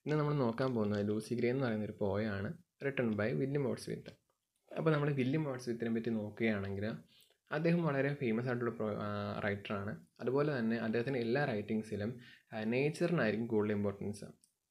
ഇന്ന് നമ്മൾ നോക്കാൻ പോകുന്നത് ലൂസി ഗ്രേ എന്ന് പറയുന്ന ഒരു പോയാണ് written by William Watts with അപ്പോൾ നമ്മൾ വില്യം വോട്ട്സ് വിത്തിനെ പറ്റി നോക്കുകയാണെങ്കിൽ അദ്ദേഹം വളരെ ഫേമസ് ആയിട്ടുള്ള പ്രോ റൈറ്ററാണ് അതുപോലെ തന്നെ അദ്ദേഹത്തിൻ്റെ എല്ലാ റൈറ്റിങ്സിലും നേച്ചറിനായിരിക്കും കൂടുതൽ ഇമ്പോർട്ടൻസ്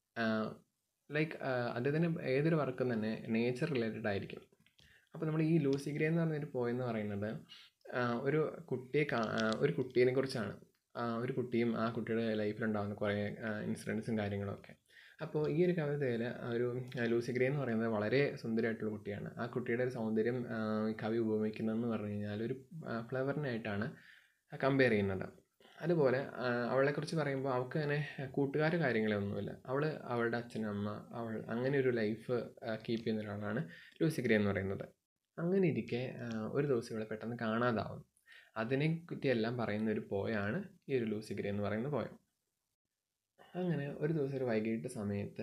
ലൈക്ക് അദ്ദേഹത്തിൻ്റെ ഏതൊരു വർക്കും തന്നെ നേച്ചർ റിലേറ്റഡ് ആയിരിക്കും അപ്പോൾ നമ്മൾ ഈ ലൂസി ഗ്രേ എന്ന് പറഞ്ഞൊരു പോയെന്ന് പറയുന്നത് ഒരു കുട്ടിയെ കാ ഒരു കുട്ടീനെ കുറിച്ചാണ് ഒരു കുട്ടിയും ആ കുട്ടിയുടെ ലൈഫിലുണ്ടാകുന്ന കുറേ ഇൻസിഡൻസും കാര്യങ്ങളൊക്കെ അപ്പോൾ ഈ ഒരു കവിതയിൽ ഒരു ലൂസി ഗ്രേ എന്ന് പറയുന്നത് വളരെ സുന്ദരമായിട്ടുള്ള കുട്ടിയാണ് ആ കുട്ടിയുടെ ഒരു സൗന്ദര്യം കവി ഉപമിക്കുന്നതെന്ന് പറഞ്ഞു കഴിഞ്ഞാൽ ഒരു ഫ്ലവറിനായിട്ടാണ് കമ്പയർ ചെയ്യുന്നത് അതുപോലെ അവളെക്കുറിച്ച് പറയുമ്പോൾ അവൾക്ക് അങ്ങനെ കൂട്ടുകാർ കാര്യങ്ങളൊന്നുമില്ല അവൾ അവളുടെ അച്ഛനും അമ്മ അവൾ അങ്ങനെ ഒരു ലൈഫ് കീപ്പ് ചെയ്യുന്ന ഒരാളാണ് ലൂസി ഗ്രേ എന്ന് പറയുന്നത് അങ്ങനെ ഇരിക്കെ ഒരു ദിവസം ഇവളെ പെട്ടെന്ന് കാണാതാവും അതിനെ പറ്റിയെല്ലാം പറയുന്ന ഒരു പോയാണ് ഈ ഒരു ലൂസി ഗ്രേ എന്ന് പറയുന്ന പോയം അങ്ങനെ ഒരു ദിവസം ഒരു വൈകിട്ട് സമയത്ത്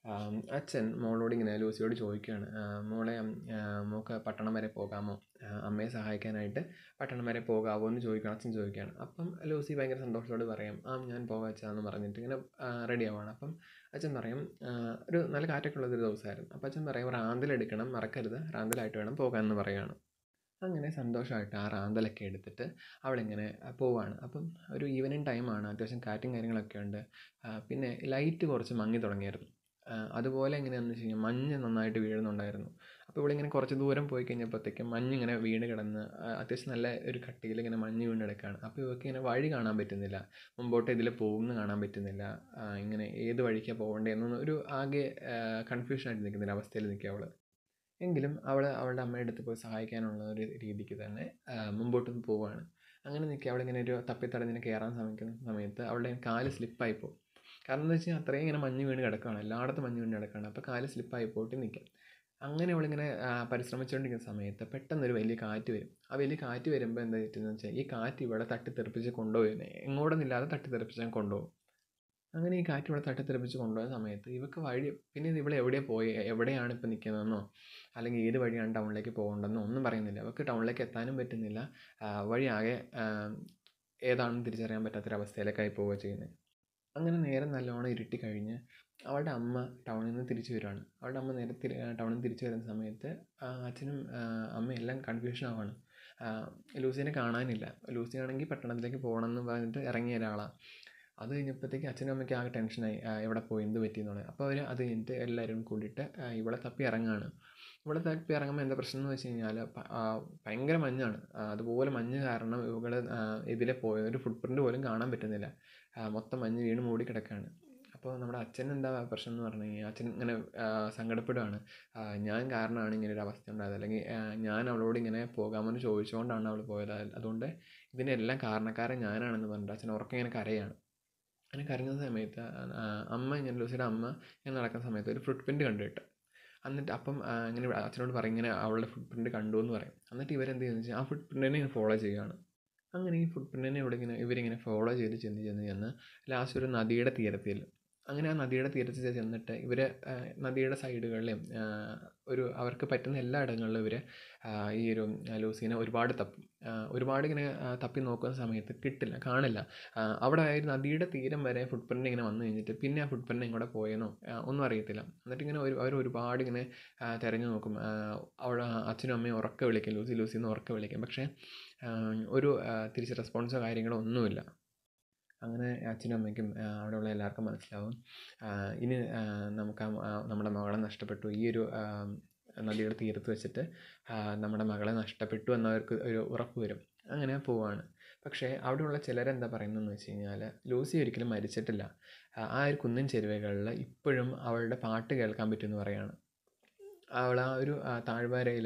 അച്ഛൻ മോളോട് ഇങ്ങനെ ലൂസിയോട് ചോദിക്കുകയാണ് മോളെ മോൾക്ക് പട്ടണം വരെ പോകാമോ അമ്മയെ സഹായിക്കാനായിട്ട് പട്ടണം വരെ പോകാമോ എന്ന് ചോദിക്കണം അച്ഛൻ ചോദിക്കുകയാണ് അപ്പം ലൂസി ഭയങ്കര സന്തോഷത്തോട് പറയും ആ ഞാൻ പോകാം അച്ഛാ എന്ന് പറഞ്ഞിട്ട് ഇങ്ങനെ റെഡി ആവുകയാണ് അപ്പം അച്ഛൻ പറയും ഒരു നല്ല കാറ്റൊക്കെ ഉള്ളൊരു ദിവസമായിരുന്നു അപ്പം അച്ഛൻ പറയും റാന്തലെടുക്കണം മറക്കരുത് റാന്തലായിട്ട് വേണം പോകാമെന്ന് പറയുകയാണ് അങ്ങനെ സന്തോഷമായിട്ട് ആ റാന്തലൊക്കെ എടുത്തിട്ട് അവളിങ്ങനെ പോവാണ് അപ്പം ഒരു ഈവനിങ് ടൈമാണ് അത്യാവശ്യം കാറ്റും കാര്യങ്ങളൊക്കെ ഉണ്ട് പിന്നെ ലൈറ്റ് കുറച്ച് മങ്ങി തുടങ്ങിയായിരുന്നു അതുപോലെ എങ്ങനെയാണെന്ന് വെച്ച് കഴിഞ്ഞാൽ മഞ്ഞ് നന്നായിട്ട് വീഴുന്നുണ്ടായിരുന്നു അപ്പോൾ ഇവളിങ്ങനെ കുറച്ച് ദൂരം പോയി കഴിഞ്ഞപ്പോഴത്തേക്കും മഞ്ഞ് ഇങ്ങനെ വീണ് കിടന്ന് അത്യാവശ്യം നല്ല ഒരു കട്ടിയിൽ ഇങ്ങനെ മഞ്ഞ് വീണ് കിടക്കുകയാണ് അപ്പോൾ ഇവർക്ക് ഇങ്ങനെ വഴി കാണാൻ പറ്റുന്നില്ല മുമ്പോട്ട് ഇതിൽ പോകുമെന്ന് കാണാൻ പറ്റുന്നില്ല ഇങ്ങനെ ഏത് വഴിക്കാണ് പോകേണ്ടതെന്നൊന്നും ഒരു ആകെ കൺഫ്യൂഷനായിട്ട് നിൽക്കുന്ന ഒരു അവസ്ഥയിൽ നിൽക്കുക അവൾ എങ്കിലും അവൾ അവളുടെ അമ്മയുടെ അടുത്ത് പോയി സഹായിക്കാനുള്ള ഒരു രീതിക്ക് തന്നെ മുമ്പോട്ട് പോവുകയാണ് അങ്ങനെ നിൽക്കുക അവളിങ്ങനെ ഒരു തപ്പിത്തടഞ്ഞിന് കയറാൻ ശ്രമിക്കുന്ന സമയത്ത് അവളുടെ കാല് സ്ലിപ്പായി പോകും കാരണം എന്താ വെച്ചാൽ അത്രയും ഇങ്ങനെ മഞ്ഞ് വീണ് കിടക്കുകയാണ് എല്ലായിടത്തും മഞ്ഞ് വീണ് കിടക്കുകയാണ് അപ്പോൾ കാല് സ്ലിപ്പായി പോയിട്ട് നിൽക്കാം അങ്ങനെ അവളിങ്ങനെ പരിശ്രമിച്ചുകൊണ്ടിരിക്കുന്ന സമയത്ത് പെട്ടെന്ന് ഒരു വലിയ കാറ്റ് വരും ആ വലിയ കാറ്റ് വരുമ്പോൾ എന്താ പറ്റുന്നത് വെച്ചാൽ ഈ കാറ്റ് ഇവിടെ തട്ടിത്തെറിപ്പിച്ച് കൊണ്ടുപോയി എങ്ങോട്ടൊന്നില്ലാതെ തട്ടിത്തെറിപ്പിച്ച് കൊണ്ടുപോകും അങ്ങനെ ഈ കാറ്റ് ഇവിടെ തട്ടിത്തെറിപ്പിച്ച് കൊണ്ടുപോയ സമയത്ത് ഇവക്ക് വഴി പിന്നെ ഇവളെ എവിടെയാണ് പോയി എവിടെയാണ് ഇപ്പോൾ നിൽക്കുന്നതെന്നോ അല്ലെങ്കിൽ ഏത് വഴിയാണ് ടൗണിലേക്ക് പോകേണ്ടതെന്നോ ഒന്നും പറയുന്നില്ല അവൾക്ക് ടൗണിലേക്ക് എത്താനും പറ്റുന്നില്ല വഴി ആകെ ഏതാണെന്ന് തിരിച്ചറിയാൻ പറ്റാത്തൊരവസ്ഥയിലേക്കായി പോവുക ചെയ്യുന്നത് അങ്ങനെ നേരം നല്ലോണം ഇരുട്ടി കഴിഞ്ഞ് അവളുടെ അമ്മ ടൗണിൽ നിന്ന് തിരിച്ചു വരുവാണ് അവളുടെ അമ്മ നേരെ തിരി ടൗണിൽ നിന്ന് തിരിച്ചു വരുന്ന സമയത്ത് അച്ഛനും അമ്മയും എല്ലാം കൺഫ്യൂഷൻ ആവാണ് ലൂസിനെ കാണാനില്ല ലൂസി ആണെങ്കിൽ പട്ടണത്തിലേക്ക് പോകണം എന്ന് പറഞ്ഞിട്ട് ഇറങ്ങിയ ഒരാളാണ് അത് കഴിഞ്ഞപ്പോഴത്തേക്ക് അച്ഛനും അമ്മയ്ക്ക് ആകെ ടെൻഷനായി എവിടെ പോയി എന്ത് പറ്റി എന്നുള്ളത് അപ്പോൾ അവർ അത് കഴിഞ്ഞിട്ട് എല്ലാവരും കൂടിയിട്ട് ഇവളെ തപ്പി ഇറങ്ങുകയാണ് ഇവളെ തപ്പി ഇറങ്ങുമ്പോൾ എന്താ പ്രശ്നം എന്ന് വെച്ച് കഴിഞ്ഞാൽ ഭയങ്കര മഞ്ഞാണ് അതുപോലെ മഞ്ഞ് കാരണം ഇവകൾ ഇതിലെ പോയ ഒരു ഫുട് പ്രിൻ്റ് പോലും കാണാൻ പറ്റുന്നില്ല മൊത്തം മഞ്ഞ് വീണ് മൂടി കിടക്കുകയാണ് അപ്പോൾ നമ്മുടെ അച്ഛൻ എന്താ പ്രശ്നം എന്ന് പറഞ്ഞു കഴിഞ്ഞാൽ അച്ഛൻ ഇങ്ങനെ സങ്കടപ്പെടുകയാണ് ഞാൻ കാരണമാണ് ഇങ്ങനെ ഒരു അവസ്ഥ ഉണ്ടായത് അല്ലെങ്കിൽ ഞാൻ അവളോട് ഇങ്ങനെ പോകാമെന്ന് ചോദിച്ചുകൊണ്ടാണ് അവൾ പോയത് അതുകൊണ്ട് ഇതിനെല്ലാം കാരണക്കാരൻ ഞാനാണെന്ന് പറഞ്ഞിട്ട് അച്ഛൻ ഉറക്കം ഇങ്ങനെ കരയാണ് അങ്ങനെ കരഞ്ഞ സമയത്ത് അമ്മ ഇങ്ങനെ ലൂസിയുടെ അമ്മ ഇങ്ങനെ നടക്കുന്ന സമയത്ത് ഒരു ഫുട് പ്രിൻ്റ് കണ്ടിട്ട് എന്നിട്ട് അപ്പം ഇങ്ങനെ അച്ഛനോട് പറയും ഇങ്ങനെ അവളുടെ ഫുട് പ്രിൻ്റ് കണ്ടു എന്ന് പറയും എന്നിട്ട് ഇവരെന്ത് ചെയ്യുന്നത് വെച്ചാൽ ആ ഫുട് പ്രിൻറ്റിനെ ഇങ്ങനെ ഫോളോ ചെയ്യുകയാണ് അങ്ങനെ ഈ ഫുട് പ്രിൻറ്റിനെ ഇവിടെ ഇങ്ങനെ ഇവരിങ്ങനെ ഫോളോ ചെയ്ത് ചെന്ന് ചെന്ന് ചെന്ന് ലാസ്റ്റ് ഒരു നദിയുടെ തീരത്തിൽ അങ്ങനെ ആ നദിയുടെ തീരത്ത് ചെന്നിട്ട് ഇവർ നദിയുടെ സൈഡുകളിലും ഒരു അവർക്ക് പറ്റുന്ന എല്ലാ ഇടങ്ങളിലും ഇവർ ഈ ഒരു ലൂസീനെ ഒരുപാട് തപ്പും ഒരുപാട് ഇങ്ങനെ തപ്പി നോക്കുന്ന സമയത്ത് കിട്ടില്ല കാണില്ല അവിടെ ഒരു നദിയുടെ തീരം വരെ ഫുട് പ്രിൻ്റ് ഇങ്ങനെ വന്നു കഴിഞ്ഞിട്ട് പിന്നെ ആ ഫുട് പ്രിൻ്റ് എങ്ങോട്ട് പോയെന്നോ ഒന്നും അറിയത്തില്ല എന്നിട്ട് ഇങ്ങനെ ഒരു അവർ ഒരുപാട് ഇങ്ങനെ തിരഞ്ഞു നോക്കും അവിടെ അച്ഛനും അമ്മയും ഉറക്കെ വിളിക്കും ലൂസി ലൂസി എന്ന് ഉറക്കെ വിളിക്കും പക്ഷേ ഒരു തിരിച്ച് റെസ്പോൺസോ കാര്യങ്ങളോ ഒന്നുമില്ല അങ്ങനെ അച്ഛനും അമ്മയ്ക്കും അവിടെയുള്ള എല്ലാവർക്കും മനസ്സിലാവും ഇനി നമുക്ക് നമ്മുടെ മകളെ നഷ്ടപ്പെട്ടു ഈ ഒരു നദിയുടെ തീരത്ത് വെച്ചിട്ട് നമ്മുടെ മകളെ നഷ്ടപ്പെട്ടു എന്നവർക്ക് ഒരു ഉറപ്പ് വരും അങ്ങനെ പോവാണ് പക്ഷേ അവിടെയുള്ള ചിലരെന്താ പറയുന്നതെന്ന് വെച്ച് കഴിഞ്ഞാൽ ലൂസി ഒരിക്കലും മരിച്ചിട്ടില്ല ആ ഒരു കുന്നിൻ ചെരുവകളിൽ ഇപ്പോഴും അവളുടെ പാട്ട് കേൾക്കാൻ പറ്റുമെന്ന് പറയാണ് അവൾ ആ ഒരു താഴ്വരയിൽ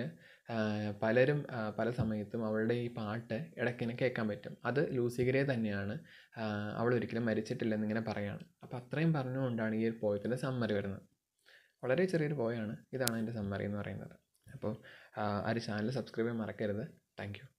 പലരും പല സമയത്തും അവളുടെ ഈ പാട്ട് ഇടയ്ക്കിനെ കേൾക്കാൻ പറ്റും അത് ലൂസിഗരെ തന്നെയാണ് അവൾ ഒരിക്കലും മരിച്ചിട്ടില്ലെന്നിങ്ങനെ പറയാണ് അപ്പോൾ അത്രയും പറഞ്ഞുകൊണ്ടാണ് ഈ ഒരു പോയത്തിൻ്റെ സമ്മറി വരുന്നത് വളരെ ചെറിയൊരു പോയാണ് ഇതാണ് അതിൻ്റെ സമ്മറി എന്ന് പറയുന്നത് അപ്പോൾ ആ ഒരു ചാനൽ സബ്സ്ക്രൈബ് ചെയ്യാൻ മറക്കരുത് താങ്ക് യു